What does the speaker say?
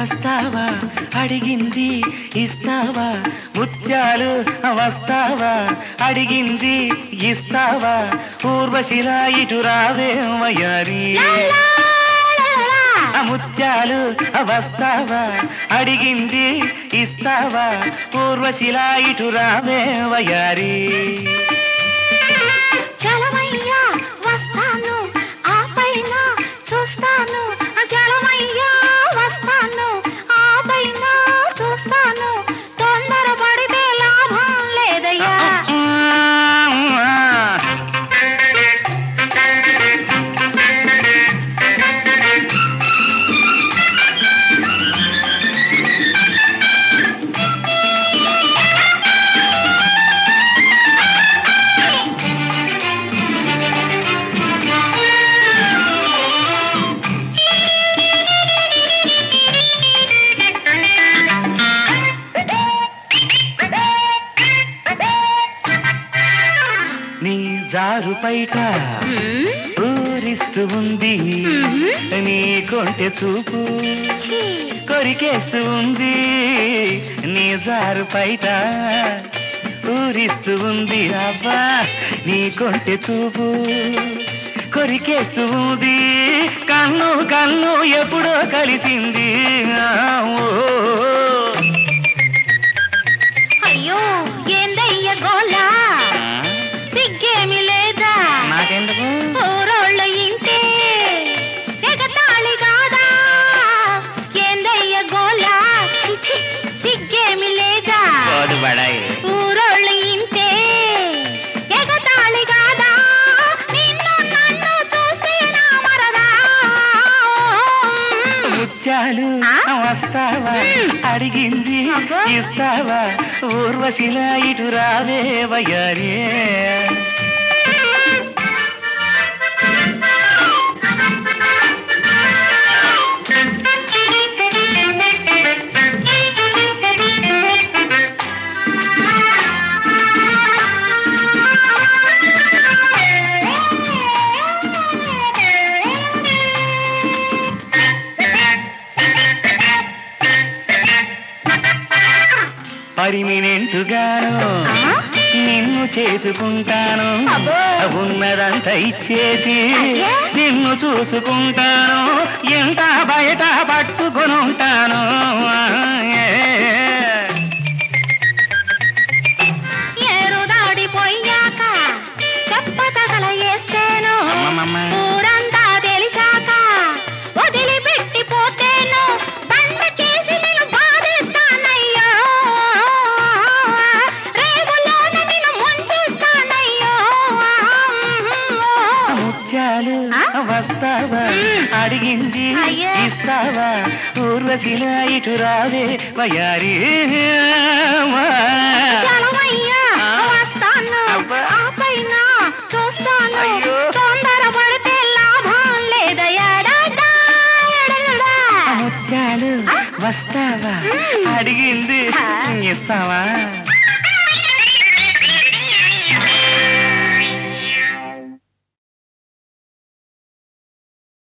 వస్తావా అడిగింది ఇస్తావా ముత్యాలు వస్తావా అడిగింది ఇస్తావా ఊర్వశిలా ఇటు రావే వయారి ఆ ముత్యాలు వస్తావా అడిగింది ఇస్తావా ఊర్వశిలా ఇటు రావే వయారి చలమయ్యా వస్తాను ఆ పైన చూస్తాను చలమయ్యా వస్తాను ఆ పైన చూస్తాను తొందరపడితే లాభం లేదయ్యా నీ జారు పైట మ్మ్. ఊరిస్తూ ఉంది మ్మ్. నీ కొంటె చూపు ఛీ. కొరికేస్తూ ఉంది నీ జారు పైట ఊరిస్తూ ఉంది అబ్బా నీ కొంటె చూపు కొరికేస్తూ ఉంది కన్ను కన్ను ఎప్పుడో కలిసింది ఆ, ఓ. అయ్యో ఏందయ్య గోలా ఆ, సిగ్గేమి లేదా నాకెందుకు ఊరోళ్ళు ఇంటే ఎగతాళి కాదా ఏందయ్య గోలా ఛీ, సిగ్గేమి లేదా పోదు బడాయి ఊరోళ్ళు ఇంటే ఎగతాళి కాదా నిన్ను నన్ను చూస్తే నా మరదా ముత్యాలు ఆ? వస్తావా మ్. అడిగింది అబ్బో. ఇస్తావా ఊర్వశిలా ఇటు రావే వయ్యారే పరిమినెంటుగాను ఆ? నిన్ను చేసుకుంటాను అబ్బో. ఉన్నదంతా ఇచ్చేసి అయ్యా. నిన్ను చూసుకుంటాను ఎంత బయట పట్టుకొని ఉంటాను ఏరు దాడిపోయాక చెప్పతగల వేస్తేను అమ్మమ్మమ్మ. ఊరంతా తెలిసాక వదిలిపెట్టిపోతేను బండ చేసి నేను బాధేస్తానయ్యో రేవులోన నేను ముంచేస్తానయ్యో ముత్యాలు ఆ? వస్తావా మ్. అడిగింది అయ్యో. ఇస్తావా ఊర్వశిలా ఇటు రావే వయారి చలమయ్యా ఆ? వస్తాను అబ్బా. ఆ పైన చూస్తాను అయ్యో. తొందరపడితే లాభం లేదయ్యా డా, డా, ఎడలడా. ముత్యాలు ఆ? వస్తావా మ్. అడిగింది ఆ. ఇస్తావా